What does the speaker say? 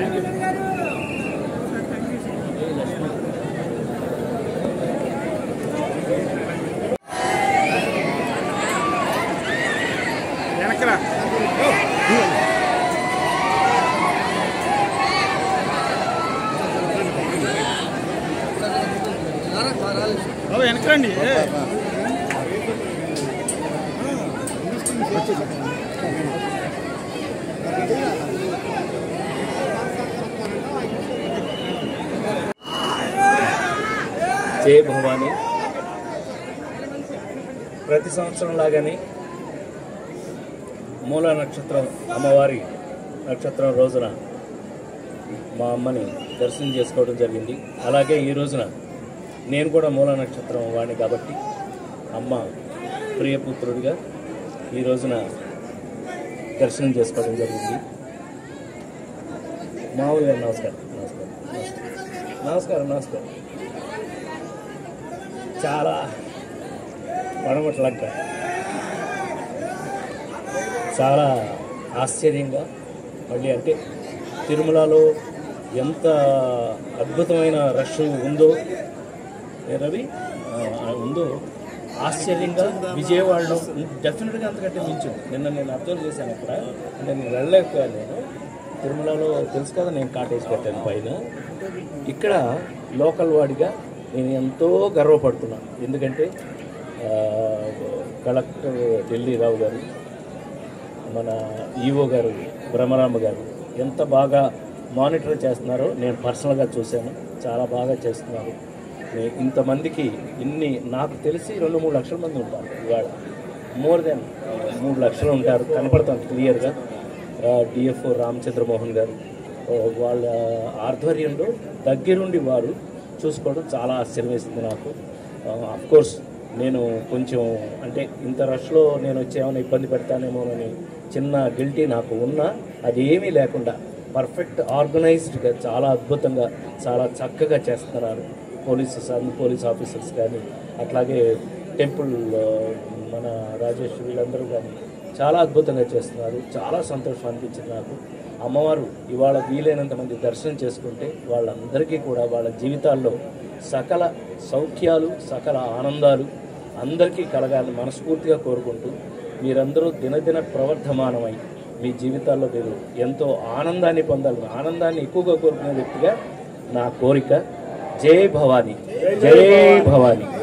వెనకరా ఓ, వెనకరండి ఏ. జై భవాని ప్రతి సంవత్సరం లాగానే మూల నక్షత్రం అమ్మవారి నక్షత్రం రోజున మా అమ్మని దర్శనం చేసుకోవడం జరిగింది అలాగే ఈ రోజున నేను కూడా మూల నక్షత్రం వాడిని కాబట్టి అమ్మ ప్రియపుత్రుడిగా ఈ రోజున దర్శనం చేసుకోవడం జరిగింది మామూలుగా నమస్కారం నమస్కారం నమస్కారం నమస్కారం చాలా పడమట్లంక చాలా ఆశ్చర్యంగా మళ్ళీ అంటే తిరుమలలో ఎంత అద్భుతమైన రష్ ఉందో ఏ రవి ఆ, ఉందో ఆశ్చర్యంగా విజయవాడలో డెఫినెట్గా అంతకంటే మించింది నిన్న నేను అబ్జర్వ్ చేశాను అక్కడ అంటే నేను వెళ్ళలేకపోయాను నేను తిరుమలలో తెలుసు కదా నేను కాటేజ్ పెట్టాను పైన ఇక్కడ లోకల్ వాడిగా నేను ఎంతో గర్వపడుతున్నా ఎందుకంటే ఆ, కలెక్టర్ ఢిల్లీ రావు గారు మన ఈఓ గారు బ్రహ్మరామ గారు ఎంత బాగా మానిటర్ చేస్తున్నారో నేను పర్సనల్గా చూశాను చాలా బాగా చేస్తున్నారు నే- ఇంతమందికి ఇన్ని నాకు తెలిసి రెండు మూడు లక్షల మంది ఉంటారు ఇవాళ మోర్ దెన్ మూడు లక్షలు ఉంటారు కనపడుతుంది క్లియర్గా డిఎఫ్ఓ రామచంద్రమోహన్ గారు ఆ, వాళ్ళ ఆధ్వర్యంలో దగ్గరుండి వారు చూసుకోవడం చాలా ఆశ్చర్యం వేసింది నాకు అఫ్ కోర్స్ నేను కొంచెం అంటే ఇంత రష్లో నేను వచ్చి ఏమైనా ఇబ్బంది పెడతానేమోనని చిన్న గిల్టీ నాకు ఉన్నా అది ఏమీ లేకుండా పర్ఫెక్ట్ ఆర్గనైజ్డ్గా చాలా అద్భుతంగా చాలా చక్కగా చేస్తున్నారు పోలీసెస్ అన్ని పోలీస్ ఆఫీసర్స్ కానీ అట్లాగే టెంపుల్ ఆ, మన రాజేష్ వీళ్ళందరూ కానీ చాలా అద్భుతంగా చేస్తున్నారు చాలా సంతోషం అనిపించింది నాకు అమ్మవారు ఇవాళ వీలైనంత మంది దర్శనం చేసుకుంటే వాళ్ళందరికీ కూడా వాళ్ళ జీవితాల్లో సకల సౌఖ్యాలు సకల ఆనందాలు అందరికీ కలగాలని మనస్ఫూర్తిగా కోరుకుంటూ మీరందరూ దినదిన ప్రవర్ధమానమై మీ జీవితాల్లో మీరు ఎంతో ఆనందాన్ని పొందాలి ఆనందాన్ని ఎక్కువగా కోరుకునే వ్యక్తిగా నా కోరిక జై భవానీ జై భవానీ